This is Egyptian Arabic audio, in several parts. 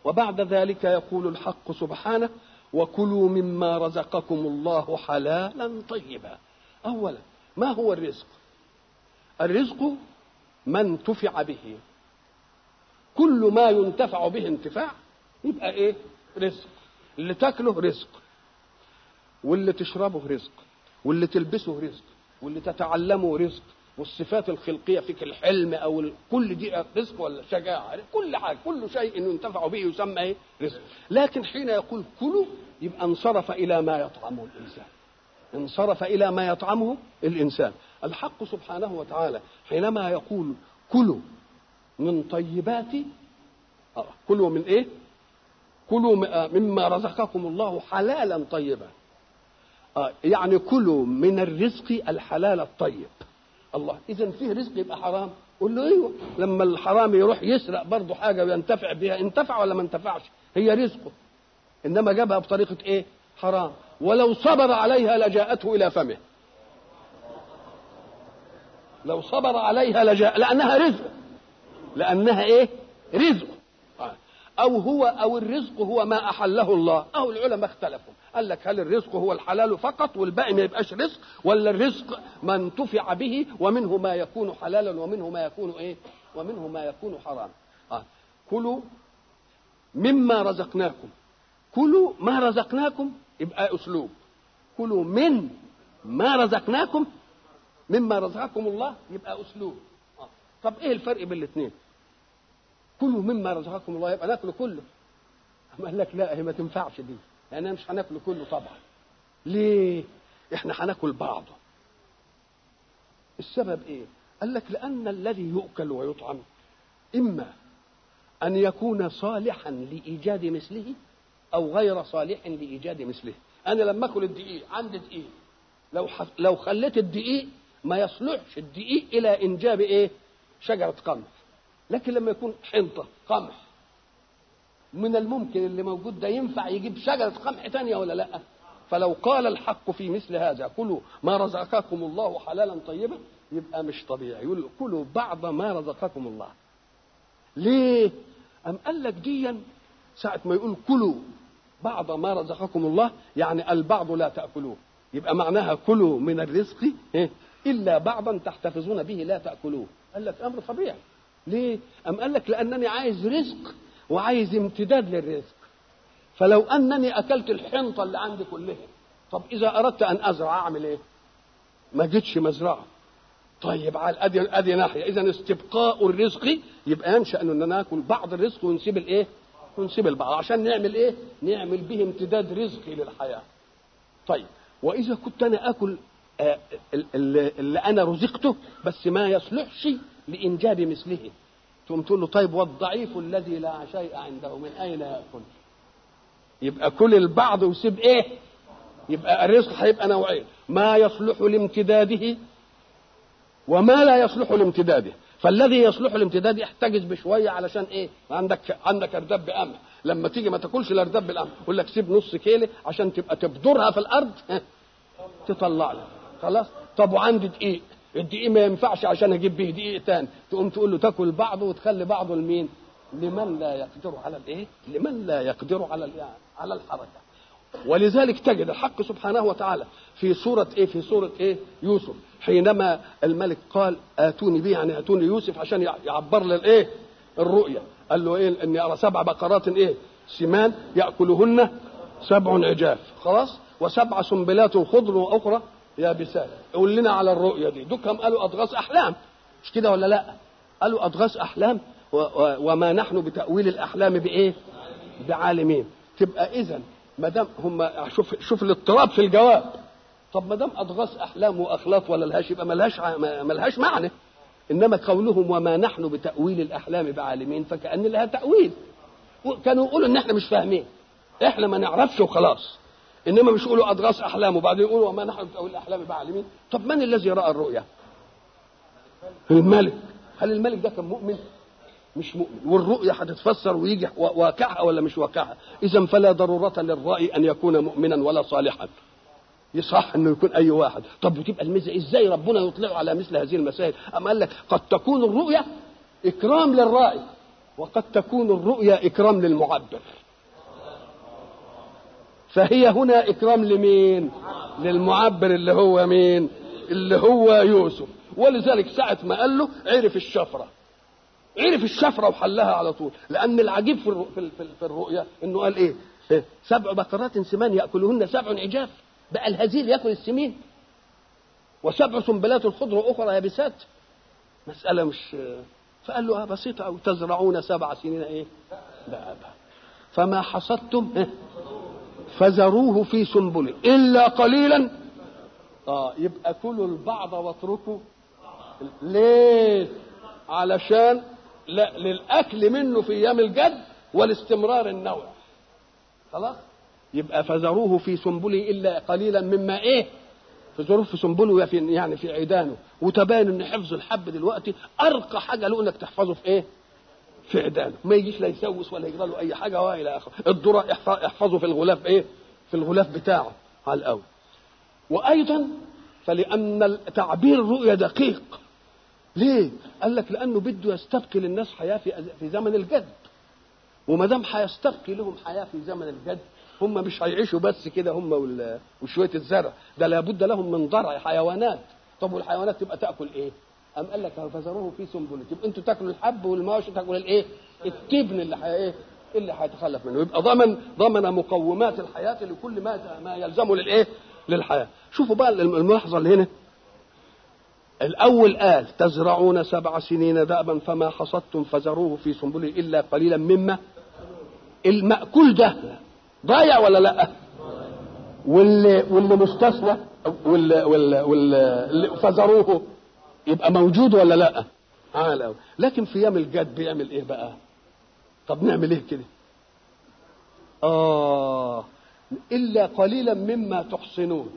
وبعد ذلك يقول الحق سبحانه وكلوا مما رزقكم الله حلالا طيبا اولا ما هو الرزق الرزق ما انتفع به كل ما ينتفع به انتفاع يبقى ايه رزق اللي تاكله رزق واللي تشربه رزق واللي تلبسه رزق واللي تتعلمه رزق والصفات الخلقيه فيك الحلم او ال... كل دي رزق ولا شجاعه كل حاجه كل شيء ينتفع به يسمى ايه رزق لكن حين يقول كلوا يبقى انصرف الى ما يطعمه الانسان انصرف الى ما يطعمه الانسان الحق سبحانه وتعالى حينما يقول كلوا من طيبات آه، كلوا من ايه كلوا مما رزقكم الله حلالا طيبا آه يعني كلوا من الرزق الحلال الطيب الله اذا فيه رزق يبقى حرام قول له ايوه لما الحرام يروح يسرق برضه حاجه وينتفع بها انتفع ولا ما انتفعش هي رزقه انما جابها بطريقه ايه حرام ولو صبر عليها لجاءته الى فمه لو صبر عليها لجاء لانها رزق لانها ايه رزق او هو او الرزق هو ما احله الله او العلماء اختلفوا قال لك هل الرزق هو الحلال فقط والباقي ما يبقاش رزق ولا الرزق ما انتفع به ومنه ما يكون حلالا ومنه ما يكون ايه ومنه ما يكون حرام آه. كلوا مما رزقناكم كلوا ما رزقناكم يبقى اسلوب كلوا من ما رزقناكم مما رزقكم الله يبقى اسلوب آه. طب ايه الفرق بين الاثنين كلوا مما رزقكم الله يبقى ناكله كله قال لك لا هي ما تنفعش دي لاننا مش هناكله كله طبعا ليه احنا هناكل بعضه السبب ايه قال لك لان الذي يؤكل ويطعم اما ان يكون صالحا لايجاد مثله او غير صالح لايجاد مثله انا لما اكل الدقيق عندي دقيق لو ح... لو خليت الدقيق ما يصلحش الدقيق الى انجاب ايه شجره قمح لكن لما يكون حنطه قمح من الممكن اللي موجود ده ينفع يجيب شجره قمح تانية ولا لا فلو قال الحق في مثل هذا كلوا ما رزقكم الله حلالا طيبا يبقى مش طبيعي يقول كلوا بعض ما رزقكم الله ليه أم قال لك ديا ساعة ما يقول كلوا بعض ما رزقكم الله يعني البعض لا تأكلوه يبقى معناها كلوا من الرزق إلا بعضا تحتفظون به لا تأكلوه قال لك أمر طبيعي ليه أم قال لك لأنني عايز رزق وعايز امتداد للرزق فلو أنني أكلت الحنطة اللي عندي كلها طب إذا أردت أن أزرع أعمل إيه ما جيتش مزرعة طيب على ادي ادي ناحيه اذا استبقاء الرزق يبقى ينشا اننا ناكل بعض الرزق ونسيب الايه؟ ونسيب البعض عشان نعمل ايه؟ نعمل به امتداد رزقي للحياه. طيب واذا كنت انا اكل آه اللي, اللي انا رزقته بس ما يصلحش لانجاب مثله تقوم تقول له طيب والضعيف الذي لا شيء عنده من اين ياكل؟ يبقى كل البعض وسيب ايه؟ يبقى الرزق هيبقى نوعين ما يصلح لامتداده وما لا يصلح لامتداده فالذي يصلح لامتداده يحتجز بشويه علشان ايه عندك عندك ارداب بقمح لما تيجي ما تاكلش الارداب بالقمح يقول لك سيب نص كيلو عشان تبقى تبدرها في الارض تطلع لك خلاص طب وعندي دقيق الدقيق ما ينفعش عشان اجيب به دقيق تاني تقوم تقول له تاكل بعضه وتخلي بعضه لمين لمن لا يقدر على الايه لمن لا يقدر على على الحركه ولذلك تجد الحق سبحانه وتعالى في سورة إيه في سورة إيه يوسف حينما الملك قال آتوني به يعني آتوني يوسف عشان يعبر للإيه الرؤيا قال له إيه إني أرى سبع بقرات إيه سمان يأكلهن سبع عجاف خلاص وسبع سنبلات خضر وأخرى يابسات قول لنا على الرؤيا دي دول قالوا أضغاث أحلام مش كده ولا لا قالوا أضغاث أحلام و و وما نحن بتأويل الأحلام بإيه بعالمين تبقى إذا ما دام هم شوف شوف الاضطراب في الجواب طب ما دام اضغاث احلام واخلاط ولا لهاش يبقى ملهاش ملهاش معنى انما قولهم وما نحن بتاويل الاحلام بعالمين فكان لها تاويل كانوا يقولوا ان احنا مش فاهمين احنا ما نعرفش وخلاص انما مش يقولوا اضغاث احلام وبعدين يقولوا وما نحن بتاويل الاحلام بعالمين طب من الذي راى الرؤيا الملك هل الملك ده كان مؤمن مش مؤمن والرؤيا هتتفسر ويجي واقعها ولا مش واقعها اذا فلا ضروره للراي ان يكون مؤمنا ولا صالحا يصح انه يكون اي واحد طب وتبقى الميزه ازاي ربنا يطلع على مثل هذه المسائل اما قال لك قد تكون الرؤيا اكرام للراي وقد تكون الرؤيا إكرام للمعبر فهي هنا إكرام لمين للمعبر اللي هو مين اللي هو يوسف ولذلك ساعة ما قال له عرف الشفرة عرف الشفرة وحلها على طول لأن العجيب في في في الرؤيا إنه قال إيه سبع بقرات سمان يأكلهن سبع عجاف بقى الهزيل يأكل السمين وسبع سنبلات خضر أخرى يابسات مسألة مش فقال له آه بسيطة أو تزرعون سبع سنين إيه دابا فما حصدتم فذروه في سنبله إلا قليلا آه يبقى كلوا البعض واتركوا ليه علشان لا للأكل منه في أيام الجد والاستمرار النوع خلاص يبقى فذروه في سنبله إلا قليلا مما إيه في ظروف في سنبله في يعني في عيدانه وتبين ان حفظ الحب دلوقتي ارقى حاجه له انك تحفظه في ايه؟ في عيدانه ما يجيش لا يسوس ولا يجرى له اي حاجه والى اخره الذره احفظه في الغلاف ايه؟ في الغلاف بتاعه على الاول وايضا فلان تعبير الرؤيا دقيق ليه؟ قال لك لانه بده يستبقي للناس حياه في في زمن الجد وما دام هيستبقي لهم حياه في زمن الجد هم مش هيعيشوا بس كده هم وشويه الزرع ده لابد لهم من ضرع حيوانات طب والحيوانات تبقى تاكل ايه أم قال لك فذروه في سنبله يبقى انتوا تاكلوا الحب والمواشي تاكلوا الايه التبن اللي حي ايه اللي هيتخلف منه يبقى ضمن ضمن مقومات الحياه لكل ما ما يلزمه للايه للحياه شوفوا بقى الملاحظه اللي هنا الاول قال تزرعون سبع سنين دأبا فما حصدتم فذروه في سنبله الا قليلا مما المأكول ده ضايع ولا لا واللي واللي مستثنى واللي واللي واللي فذروه يبقى موجود ولا لا عال قوي لكن في ايام الجد بيعمل ايه بقى طب نعمل ايه كده اه الا قليلا مما تحصنون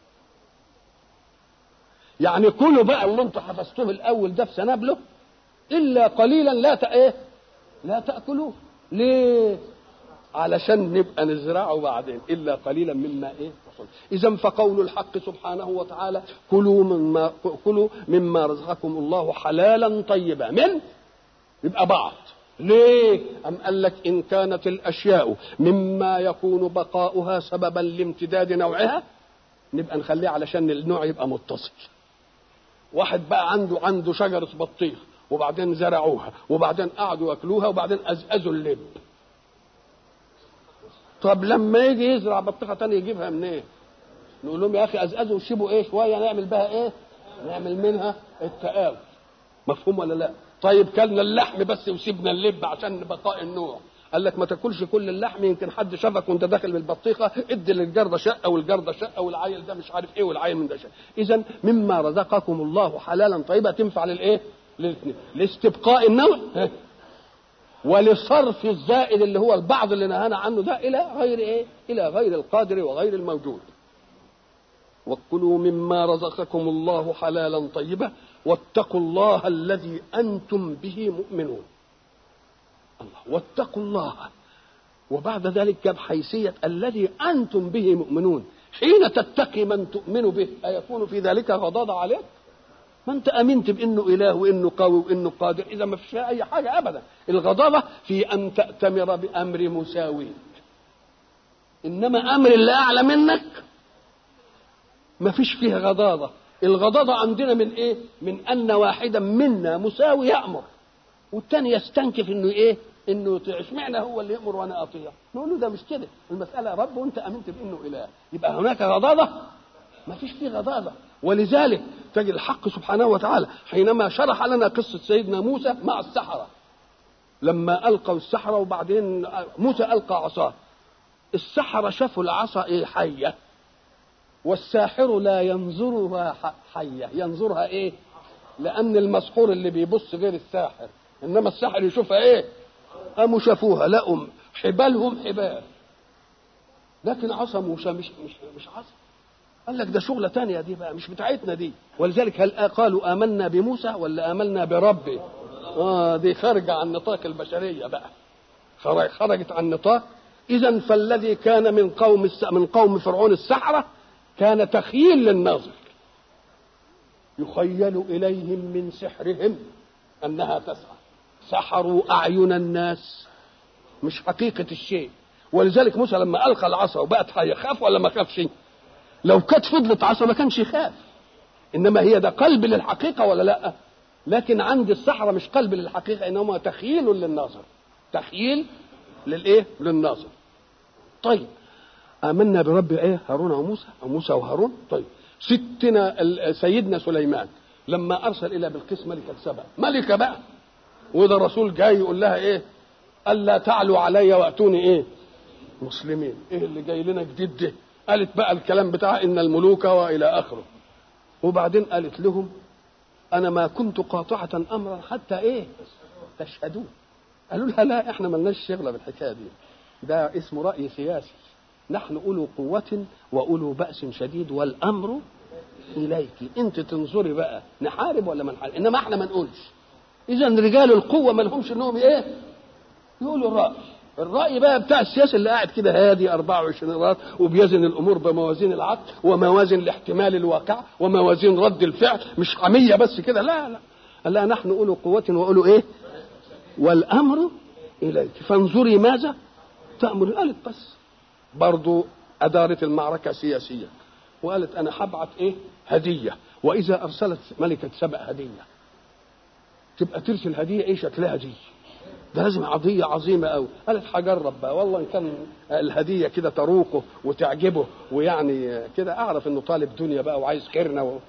يعني كلوا بقى اللي انتم حفظتوه الاول ده في سنابله الا قليلا لا ت... ايه لا تاكلوه ليه علشان نبقى نزرعه بعدين الا قليلا مما ايه اذا فقول الحق سبحانه وتعالى كلوا مما كلوا مما رزقكم الله حلالا طيبا من يبقى بعض ليه أم قال لك إن كانت الأشياء مما يكون بقاؤها سببا لامتداد نوعها نبقى نخليه علشان النوع يبقى متصل واحد بقى عنده عنده شجرة بطيخ وبعدين زرعوها وبعدين قعدوا ياكلوها وبعدين أزأزوا اللب طب لما يجي يزرع بطيخه تانية يجيبها منين؟ إيه؟ نقول لهم يا اخي ازازوا وسيبوا ايه شويه نعمل بها ايه؟ نعمل منها التآوي مفهوم ولا لا؟ طيب كلنا اللحم بس وسيبنا اللب عشان بقاء النوع قال لك ما تاكلش كل اللحم يمكن حد شافك وانت داخل بالبطيخه ادي للجرده شقه والجرده شقه والعيل ده مش عارف ايه والعيل من ده شقه اذا مما رزقكم الله حلالا طيبا تنفع للايه؟ للاثنين لاستبقاء النوع ولصرف الزائد اللي هو البعض اللي نهانا عنه ده الى غير ايه؟ الى غير القادر وغير الموجود. وكلوا مما رزقكم الله حلالا طيبا واتقوا الله الذي انتم به مؤمنون. الله واتقوا الله وبعد ذلك جاب حيثيه الذي انتم به مؤمنون حين تتقي من تؤمن به ايكون في ذلك غضاضه عليك؟ ما انت امنت بانه اله وانه قوي وانه قادر اذا ما فيش اي حاجه ابدا الغضاضه في ان تاتمر بامر مساوي انما امر اللي اعلى منك ما فيش فيه غضاضه الغضاضه عندنا من ايه من ان واحدا منا مساوي يامر والثاني يستنكف انه ايه انه يطيع اشمعنى هو اللي يامر وانا اطيع نقول له ده مش كده المساله رب وانت امنت بانه اله يبقى هناك غضاضه ما فيش فيه غضاضه ولذلك تجد الحق سبحانه وتعالى حينما شرح لنا قصة سيدنا موسى مع السحرة لما ألقوا السحرة وبعدين موسى ألقى عصاه السحرة شافوا العصا إيه حية والساحر لا ينظرها حية ينظرها إيه لأن المسحور اللي بيبص غير الساحر إنما الساحر يشوفها إيه قاموا شافوها لقوا حبالهم حبال لكن عصا موسى مش مش مش عصا قال لك ده شغلة تانية دي بقى مش بتاعتنا دي ولذلك هل قالوا آمنا بموسى ولا آمنا بربه آه دي خارجة عن نطاق البشرية بقى خرجت عن نطاق إذا فالذي كان من قوم من قوم فرعون السحرة كان تخيل للناظر يخيل إليهم من سحرهم أنها تسعى سحروا اعين الناس مش حقيقه الشيء ولذلك موسى لما القى العصا وبقت حيه خاف ولا ما خافش لو كانت فضلت عصا ما كانش يخاف انما هي ده قلب للحقيقه ولا لا لكن عند السحره مش قلب للحقيقه انما تخيل للناظر تخيل للايه للناظر طيب آمنا برب إيه هارون وموسى أو موسى وهارون طيب ستنا سيدنا سليمان لما أرسل إلى بلقيس ملكة سبأ ملكة بقى وده الرسول جاي يقول لها إيه ألا تعلوا علي وأتوني إيه مسلمين إيه اللي جاي لنا جديد ده قالت بقى الكلام بتاع إن الملوك وإلى آخره وبعدين قالت لهم أنا ما كنت قاطعة أمرا حتى إيه تشهدون قالوا لها لا إحنا ملناش شغلة بالحكاية دي ده اسمه رأي سياسي نحن أولو قوة وأولو بأس شديد والأمر إليك أنت تنظري بقى نحارب ولا ما نحارب إنما إحنا ما نقولش إذا رجال القوة ما لهمش إنهم إيه يقولوا الرأي الرأي بقى بتاع السياسي اللي قاعد كده هادي 24 راس وبيزن الأمور بموازين العقل وموازين الاحتمال الواقع وموازين رد الفعل مش حمية بس كده لا لا لا نحن أولو قوة وأولو إيه والأمر إليك فانظري ماذا تأمر قالت بس برضو أدارت المعركة سياسيا وقالت أنا هبعت إيه هدية وإذا أرسلت ملكة سبأ هدية تبقى ترسل هدية إيه شكلها دي ده لازم قضية عظيمة أوي قالت هجرب بقى والله إن كان الهدية كده تروقه وتعجبه ويعني كده أعرف إنه طالب دنيا بقى وعايز خيرنا و...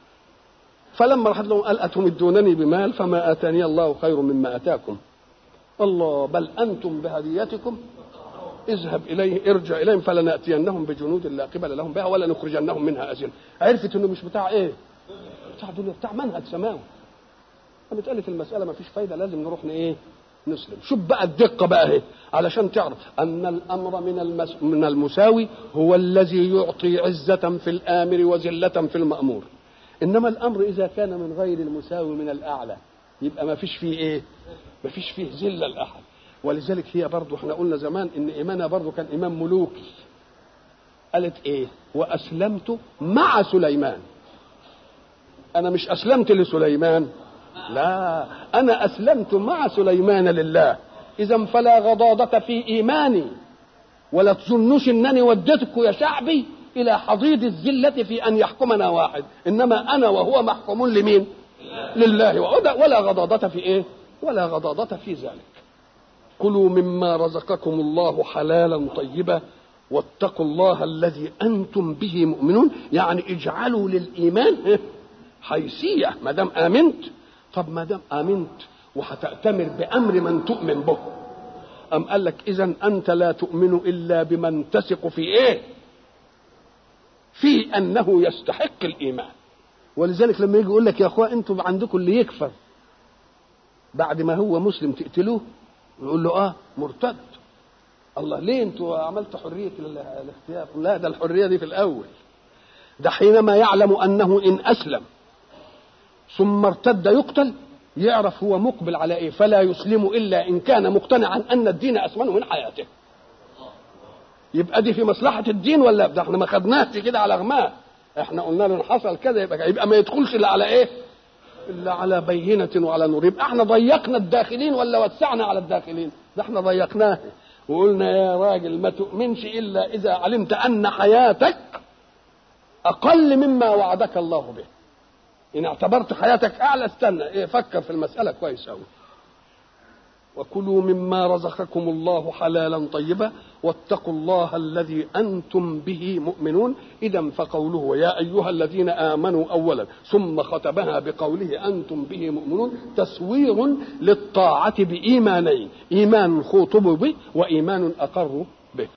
فلما راحت لهم قال أتمدونني بمال فما آتاني الله خير مما آتاكم الله بل أنتم بهديتكم اذهب اليه ارجع اليهم فلناتينهم بجنود لا قبل لهم بها ولا نخرجنهم منها اذله عرفت انه مش بتاع ايه بتاع دنيا بتاع منهج سماوي قامت قالت المساله ما فيش فايده لازم نروح ايه نسلم شوف بقى الدقه بقى اهي علشان تعرف ان الامر من المس... من المساوي هو الذي يعطي عزه في الامر وذله في المامور انما الامر اذا كان من غير المساوي من الاعلى يبقى ما فيش فيه ايه ما فيش فيه ذله لاحد ولذلك هي برضه احنا قلنا زمان ان ايمانها برضه كان ايمان ملوكي قالت ايه واسلمت مع سليمان انا مش اسلمت لسليمان لا انا اسلمت مع سليمان لله اذا فلا غضاضة في ايماني ولا تظنوش انني وديتكم يا شعبي الى حضيض الذلة في ان يحكمنا واحد انما انا وهو محكومون لمين لله ولا غضاضة في ايه ولا غضاضة في ذلك كلوا مما رزقكم الله حلالا طيبا واتقوا الله الذي انتم به مؤمنون يعني اجعلوا للايمان حيثيه ما دام امنت طب ما دام امنت وهتأتمر بامر من تؤمن به أم قال لك إذا أنت لا تؤمن إلا بمن تثق في إيه؟ في أنه يستحق الإيمان ولذلك لما يجي يقول لك يا أخوة أنتم عندكم اللي يكفر بعد ما هو مسلم تقتلوه يقول له اه مرتد الله ليه انتوا عملتوا حريه الاختيار لا ده الحريه دي في الاول ده حينما يعلم انه ان اسلم ثم ارتد يقتل يعرف هو مقبل على ايه فلا يسلم الا ان كان مقتنعا ان الدين اثمن من حياته يبقى دي في مصلحه الدين ولا ده احنا ما خدناش كده على غماء احنا قلنا له ان حصل كذا يبقى يبقى ما يدخلش الا على ايه الا على بينه وعلى نور يبقى احنا ضيقنا الداخلين ولا وسعنا على الداخلين ده احنا ضيقناه وقلنا يا راجل ما تؤمنش الا اذا علمت ان حياتك اقل مما وعدك الله به ان اعتبرت حياتك اعلى استنى ايه فكر في المساله كويس قوي وكلوا مما رزقكم الله حلالا طيبا واتقوا الله الذي انتم به مؤمنون اذا فقوله يا ايها الذين امنوا اولا ثم ختمها بقوله انتم به مؤمنون تسويغ للطاعه بايمانين ايمان خوطبوا به وايمان اقروا